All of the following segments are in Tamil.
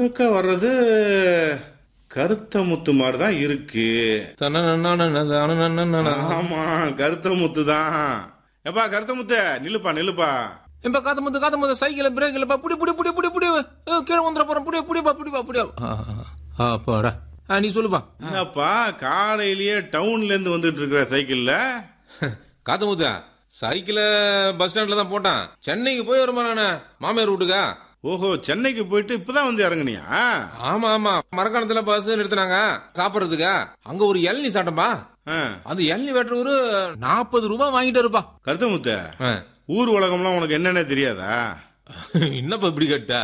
குறுக்க வர்றது கருத்த முத்து மாதிரி தான் இருக்கு ஆமா கருத்த முத்து தான் எப்பா கருத்த முத்து நில்லுப்பா நில்லுப்பா இப்ப காத்த முத்து காத்த முத்து சைக்கிள் பிரேக் இல்லப்பா புடி புடி புடி புடி புடி ஏ, கீழே வந்துட போறோம் புடி புடிப்பா புடிப்பா புடியா அப்பாடா ஆ, நீ சொல்லுப்பா என்னப்பா காலையிலேயே டவுன்ல இருந்து வந்துட்டு இருக்கிற சைக்கிள்ல காத்த முத்து சைக்கிள பஸ் ஸ்டாண்ட்ல தான் போட்டான் சென்னைக்கு போய் வருமா நானு மாமியார் வீட்டுக்கா ஓஹோ சென்னைக்கு போயிட்டு இப்பதான் வந்து இறங்குனியா ஆமா ஆமா மரக்காணத்துல பஸ் நிறுத்தினாங்க சாப்பிடுறதுக்கா அங்க ஒரு இளநீ சாட்டம்பா ஆ, அந்த இளநீ வெட்டுறவரு நாற்பது ரூபாய் வாங்கிட்டு இருப்பா கருத்த முத்து ஆ. ஊர் உலகம்லாம் உனக்கு என்னன்னு தெரியாதா என்னப்பா இப்படி கேட்ட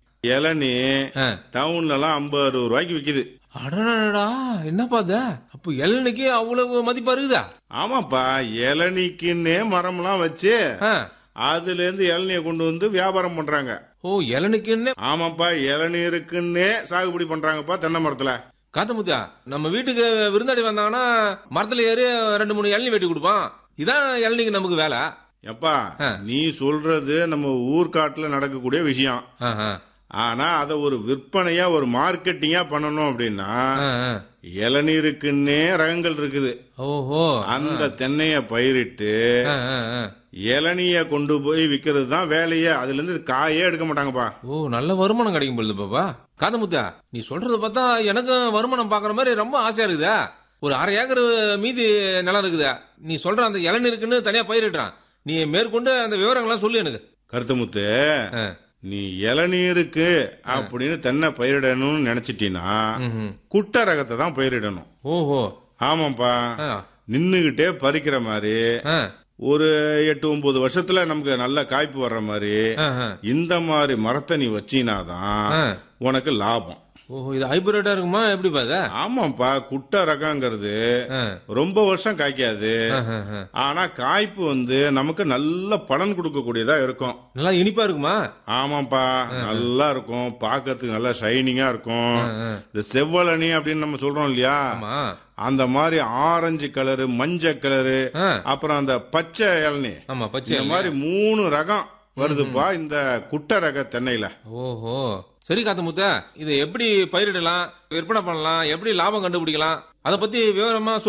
இளநீ ஆ. டவுன்ல எல்லாம் ஐம்பது அறுபது ரூபாய்க்கு விக்குது அடடா என்னப்பா அது அப்போ இளநிக்கு அவ்வளவு மதிப்பா இருக்குதா ஆமாப்பா இளநீக்குன்னே மரம்லாம் வச்சு ஆ. அதுல இருந்து இளநிய கொண்டு வந்து வியாபாரம் பண்றாங்க ஓ இளநிக்குன்னு ஆமாப்பா இளநீருக்குன்னே சாகுபடி பண்றாங்கப்பா தென்னை மரத்துல காத்தமுத்தா நம்ம வீட்டுக்கு விருந்தாடி வந்தாங்கன்னா மரத்துல ஏறி ரெண்டு மூணு இளநீ வெட்டி கொடுப்பான் இதான் இளநிக்கு நமக்கு வேலை எப்பா ஆ. நீ சொல்றது நம்ம ஊர்காட்டுல நடக்கக்கூடிய விஷயம் ஆஹா. ஆனா அத ஒரு விற்பனையா ஒரு மார்க்கெட்டிங்கா பண்ணணும் அப்படின்னா ஆ, ஆ. இளநீருக்குன்னே ரகங்கள் இருக்குது ஓஹோ அந்த தென்னைய பயிரிட்டு ஆ, ஆ, ஆ. இளநிய கொண்டு போய் விக்கிறது தான் வேலையே அதுல இருந்து காயே எடுக்க மாட்டாங்கப்பா ஓ நல்ல வருமானம் கிடைக்கும் பொழுது பாப்பா காதமுத்தா நீ சொல்றத பார்த்தா எனக்கும் வருமானம் பாக்குற மாதிரி ரொம்ப ஆசையா இருக்குதா ஒரு அரை ஏக்கர் மீதி நிலம் இருக்குதா நீ சொல்ற அந்த இளநீருக்குன்னு தனியா பயிரிடுறான் நீ மேற்கொண்டு அந்த விவரங்கள்லாம் சொல்லு எனக்கு கருத்துமுத்து ஆ. நீ இளநீருக்கு அப்படின்னு தென்னை பயிரிடணும்னு நினைச்சிட்டீன்னா ம்ஹும். குட்டை ரகத்தை தான் பயிரிடணும் ஓஹோ ஆமாப்பா ஆ. நின்னுகிட்டே பறிக்கிற மாதிரி ஆ. ஒரு எட்டு ஒன்பது வருஷத்துல நமக்கு நல்ல காய்ப்பு வர்ற மாதிரி ஆஹா. இந்த மாதிரி மரத்தை நீ வச்சினாதான் ஆ. உனக்கு லாபம் ஓஹோ இது ஹைபிரிட்டா இருக்குமா எப்படி பாத ஆமாப்பா குட்டை ரகங்கிறது ரொம்ப வருஷம் காய்க்காது ஆனா காய்ப்பு வந்து நமக்கு நல்ல பலன் கொடுக்கக்கூடியதா இருக்கும் நல்லா இனிப்பா இருக்குமா ஆமாப்பா நல்லா இருக்கும் பார்க்கறதுக்கு நல்லா ஷைனிங்கா இருக்கும் இந்த செவ்வழனி அப்படின்னு நம்ம சொல்றோம் இல்லையா ஆமா அந்த மாதிரி ஆரஞ்சு கலரு மஞ்சள் கலரு ஆ. அப்புறம் அந்த பச்சை இளநீ ஆமா பச்சை இந்த மாதிரி மூணு ரகம் வருதுப்பா இந்த குட்டை ரக தென்னையில ஓஹோ சரி காத்தமுத்த இதை எப்படி பயிரிடலாம் விற்பனை பண்ணலாம் எப்படி லாபம் கண்டுபிடிக்கலாம் அதை பத்தி விவரமா